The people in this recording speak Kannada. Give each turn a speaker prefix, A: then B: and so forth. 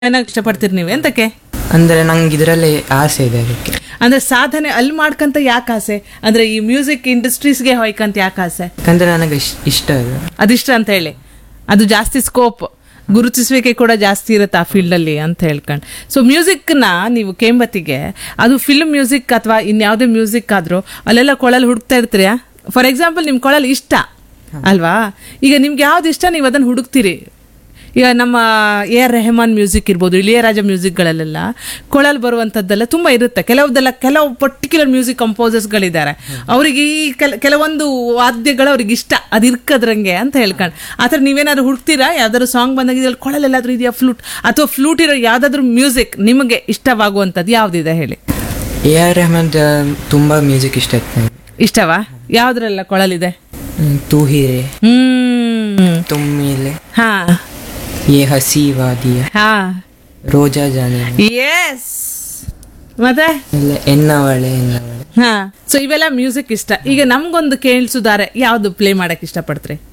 A: ಏನಾಗ ಇಷ್ಟಪಡ್ತೀರಿ ನೀವು ಎಂತಕ್ಕೆ
B: ಅಂದರೆ ನಂಗೆ ಇದರಲ್ಲಿ ಆಸೆ ಇದೆ ಅದಕ್ಕೆ
A: ಅಂದ್ರೆ ಸಾಧನೆ ಅಲ್ಲಿ ಮಾಡ್ಕಂತ ಯಾಕೆ ಆಸೆ ಅಂದ್ರೆ ಈ ಮ್ಯೂಸಿಕ್ ಇಂಡಸ್ಟ್ರೀಸ್ಗೆ ಹೋಯ್ಕಂತ ಯಾಕೆ ಆಸೆ
B: ಯಾಕಂದರೆ ನನಗೆ ಇಷ್- ಇಷ್ಟ ಅದು
A: ಅದಿಷ್ಟ ಅಂತ ಹೇಳಿ ಅದು ಜಾಸ್ತಿ ಸ್ಕೋಪ್ ಗುರುತಿಸುವಿಕೆ ಕೂಡ ಜಾಸ್ತಿ ಇರುತ್ತೆ ಆ ಫೀಲ್ಡಲ್ಲಿ ಅಂತ ಹೇಳ್ಕೊಂಡು ಸೊ ಮ್ಯೂಸಿಕ್ನ ನೀವು ಕೇಂಬತ್ತಿಗೆ ಅದು ಫಿಲ್ಮ್ ಮ್ಯೂಸಿಕ್ ಅಥವಾ ಇನ್ಯಾವುದೇ ಮ್ಯೂಸಿಕ್ ಆದರೂ ಅಲ್ಲೆಲ್ಲ ಕೊಳಲು ಹುಡುಕ್ತಾ ಇರ್ತೀರಾ ಫಾರ್ ಎಕ್ಸಾಂಪಲ್ ನಿಮ್ಮ ಕೊಳಲು ಇಷ್ಟ ಅಲ್ವಾ ಈಗ ನಿಮ್ಗೆ ಯಾವ್ದು ಇಷ್ಟ ನೀವು ಅದನ್ನು ಹುಡುಕ್ತೀರಿ ಈಗ ನಮ್ಮ ಎ ಆರ್ ರೆಹಮಾನ್ ಮ್ಯೂಸಿಕ್ ಇರ್ಬೋದು ಇಳಿಯರಾಜ ಮ್ಯೂಸಿಕ್ಗಳಲ್ಲೆಲ್ಲ ಕೊಳಲ್ ಬರುವಂಥದ್ದೆಲ್ಲ ತುಂಬ ಇರುತ್ತೆ ಕೆಲವ್ದೆಲ್ಲ ಕೆಲವು ಪರ್ಟಿಕ್ಯುಲರ್ ಮ್ಯೂಸಿಕ್ ಕಂಪೋಸರ್ಸ್ಗಳಿದ್ದಾರೆ ಅವರಿಗೆ ಈ ಕೆಲ ಕೆಲವೊಂದು ವಾದ್ಯಗಳು ಅವ್ರಿಗೆ ಇಷ್ಟ ಅದು ಇರ್ಕದ್ರಂಗೆ ಅಂತ ಹೇಳ್ಕೊಂಡು ಆ ಥರ ನೀವೇನಾದ್ರು ಹುಡ್ಕ್ತೀರಾ ಯಾವ್ದಾದ್ರು ಸಾಂಗ್ ಬಂದಾಗ ಇದ್ರಲ್ಲಿ ಕೊಳಲೆಲ್ಲಾದ್ರೂ ಇದೆಯಾ ಫ್ಲೂಟ್ ಅಥವಾ ಫ್ಲೂಟ್ ಇರೋ ಯಾವ್ದಾದ್ರು ಮ್ಯೂಸಿಕ್ ನಿಮಗೆ ಇಷ್ಟವಾಗುವಂಥದ್ದು ಯಾವುದಿದೆ ಹೇಳಿ
B: ಎ ಆರ್ ರೆಹಮಾನ್ ತುಂಬ ಮ್ಯೂಸಿಕ್ ಇಷ್ಟ ಆಯ್ತು ನನಗೆ
A: ಇಷ್ಟವಾ ಯಾವುದ್ರೆಲ್ಲ ಕೊಳಲಿದೆ
B: ಹ್ಮ್, ತೂ ಹೀರೆ
A: ಹ್ಮ್
B: ತುಮ್ಮಿಲೆ
A: ಹಾ
B: ಏ ಹಸಿ ವಾದಿಯ
A: ಹಾ
B: ರೋಜಾ ಜಾನೆ
A: ಎಸ್ ಮತ್ತೆ
B: ಇಲ್ಲ ಎನ್ನವಳೆ ಎನ್ನವಳೆ
A: ಹಾ ಸೊ ಇವೆಲ್ಲ ಮ್ಯೂಸಿಕ್ ಇಷ್ಟ ಈಗ ನಮ್ಗೊಂದು ಕೇಳಿಸುದಾರೆ ಯಾವ್ದು ಪ್ಲೇ ಮಾಡಕ್ ಇಷ್ಟಪಡ್ತೀರಿ